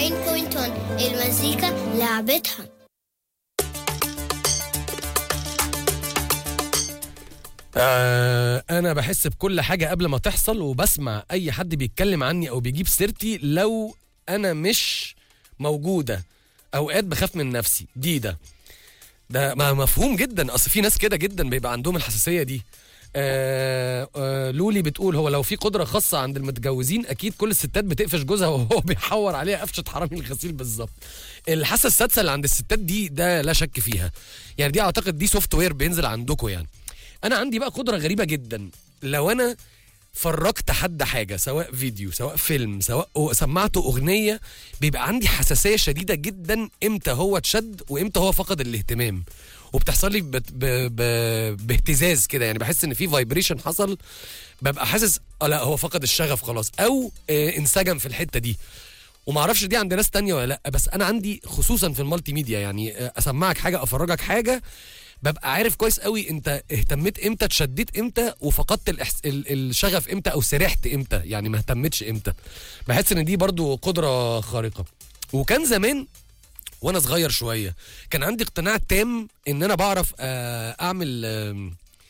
المزيكا لعبتها آه انا بحس بكل حاجه قبل ما تحصل وبسمع اي حد بيتكلم عني او بيجيب سيرتي لو انا مش موجوده اوقات بخاف من نفسي دي ده ده ما مفهوم جدا اصل في ناس كده جدا بيبقى عندهم الحساسيه دي آه آه لولي بتقول هو لو في قدره خاصه عند المتجوزين اكيد كل الستات بتقفش جوزها وهو بيحور عليها قفشه حرامي الغسيل بالظبط الحاسه السادسه اللي عند الستات دي ده لا شك فيها يعني دي اعتقد دي سوفت وير بينزل عندكم يعني انا عندي بقى قدره غريبه جدا لو انا فرجت حد حاجه سواء فيديو سواء فيلم سواء أو- سمعته اغنيه بيبقى عندي حساسيه شديده جدا امتى هو اتشد وامتى هو فقد الاهتمام وبتحصل لي بت- ب... ب... باهتزاز كده يعني بحس ان في فايبريشن حصل ببقى حاسس اه لا هو فقد الشغف خلاص او آه انسجم في الحته دي وما اعرفش دي عند ناس تانية ولا لا بس انا عندي خصوصا في المالتي ميديا يعني آه، اسمعك حاجه افرجك حاجه ببقى عارف كويس قوي انت اهتميت امتى اتشديت امتى وفقدت الإحس... ال... الشغف امتى او سرحت امتى يعني ما اهتمتش امتى بحس ان دي برضو قدره خارقه وكان زمان وانا صغير شويه كان عندي اقتناع تام ان انا بعرف آه، اعمل آم،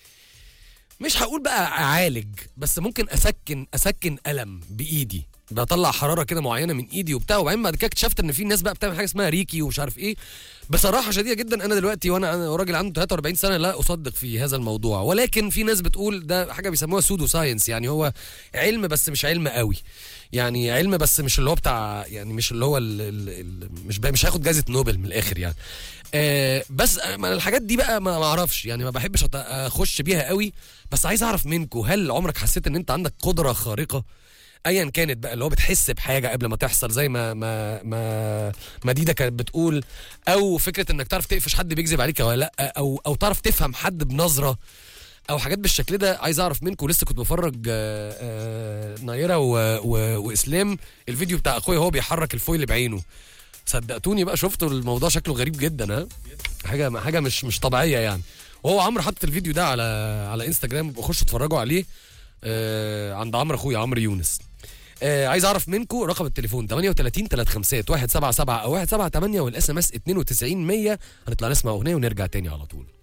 مش هقول بقى اعالج بس ممكن اسكن اسكن الم بايدي بطلع حراره كده معينه من ايدي وبتاع وبعدين بعد كده اكتشفت ان في ناس بقى بتعمل حاجه اسمها ريكي ومش عارف ايه بصراحه شديده جدا انا دلوقتي وانا انا راجل عنده 43 سنه لا اصدق في هذا الموضوع ولكن في ناس بتقول ده حاجه بيسموها سودو ساينس يعني هو علم بس مش علم قوي يعني علم بس مش اللي هو بتاع يعني مش اللي هو ال ال ال مش مش هياخد جائزه نوبل من الاخر يعني آه بس ما الحاجات دي بقى ما ما اعرفش يعني ما بحبش أت- اخش بيها قوي بس عايز اعرف منكم هل عمرك حسيت ان انت عندك قدره خارقه ايا كانت بقى اللي هو بتحس بحاجه قبل ما تحصل زي ما ما ما ما ديدا كانت بتقول او فكره انك تعرف تقفش حد بيكذب عليك ولا لا او او تعرف تفهم حد بنظره او حاجات بالشكل ده عايز اعرف منكم لسه كنت بفرج آه، آه، نايره و- و- واسلام الفيديو بتاع اخويا هو بيحرك الفويل بعينه صدقتوني بقى شفتوا الموضوع شكله غريب جدا ها حاجه حاجه مش مش طبيعيه يعني وهو عمرو حط الفيديو ده على على انستجرام بخشوا اتفرجوا عليه آه عند عمرو اخويا عمرو يونس آه عايز اعرف منكم رقم التليفون 38 35 177 او 178 والاس ام اس 92 100 هنطلع نسمع اغنيه ونرجع تاني على طول